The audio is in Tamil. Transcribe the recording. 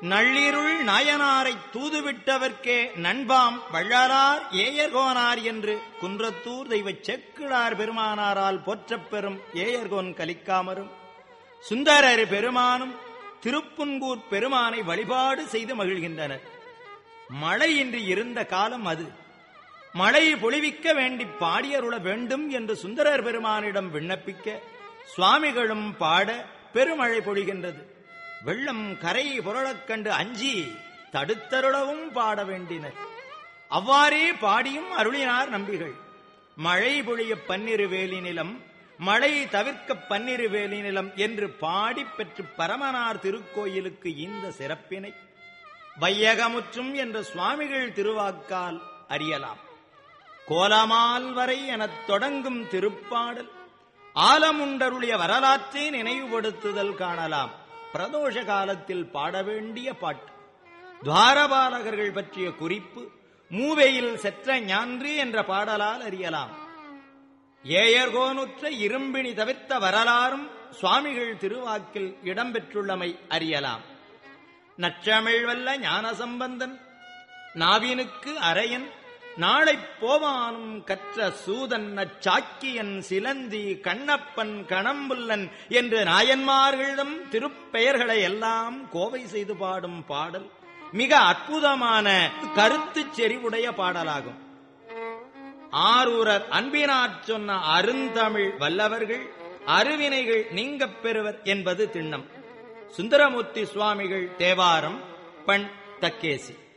நள்ளிருள் நாயனாரை தூதுவிட்டவர்க்கே நண்பாம் வள்ளலார் ஏயர்கோனார் என்று குன்றத்தூர் தெய்வச் செக்கிழார் பெருமானாரால் போற்றப் பெறும் ஏயர்கோன் கலிக்காமரும் சுந்தரர் பெருமானும் திருப்புன்கூர் பெருமானை வழிபாடு செய்து மகிழ்கின்றனர் மழையின்றி இருந்த காலம் அது மழை பொழிவிக்க வேண்டி பாடியருள வேண்டும் என்று சுந்தரர் பெருமானிடம் விண்ணப்பிக்க சுவாமிகளும் பாட பெருமழை பொழிகின்றது வெள்ளம் கரை புரளக் கண்டு அஞ்சி தடுத்தருளவும் பாட வேண்டினர் அவ்வாறே பாடியும் அருளினார் நம்பிகள் மழை பொழிய பன்னிரு வேலி நிலம் மழை தவிர்க்க பன்னிரு வேலி நிலம் என்று பாடி பெற்று பரமனார் திருக்கோயிலுக்கு இந்த சிறப்பினை வையகமுற்றும் என்ற சுவாமிகள் திருவாக்கால் அறியலாம் கோலமால் வரை எனத் தொடங்கும் திருப்பாடல் ஆலமுண்டருடைய வரலாற்றை நினைவுபடுத்துதல் காணலாம் பிரதோஷ காலத்தில் பாட வேண்டிய பாட்டு துவாரபாலகர்கள் பற்றிய குறிப்பு மூவையில் செற்ற ஞான்று என்ற பாடலால் அறியலாம் ஏயர்கோனுற்ற இரும்பினி தவிர்த்த வரலாறும் சுவாமிகள் திருவாக்கில் இடம்பெற்றுள்ளமை அறியலாம் நற்றமிழ் வல்ல ஞானசம்பந்தன் நாவினுக்கு அரையன் நாளைப் போவானும் கற்ற சூதன் நச்சாக்கியன் சிலந்தி கண்ணப்பன் கணம்புல்லன் என்று நாயன்மார்களிடம் திருப்பெயர்களை எல்லாம் கோவை செய்து பாடும் பாடல் மிக அற்புதமான கருத்துச் செறிவுடைய பாடலாகும் ஆரூரர் அன்பினாற் சொன்ன அருந்தமிழ் வல்லவர்கள் அருவினைகள் நீங்கப் பெறுவர் என்பது திண்ணம் சுந்தரமூர்த்தி சுவாமிகள் தேவாரம் பண் தக்கேசி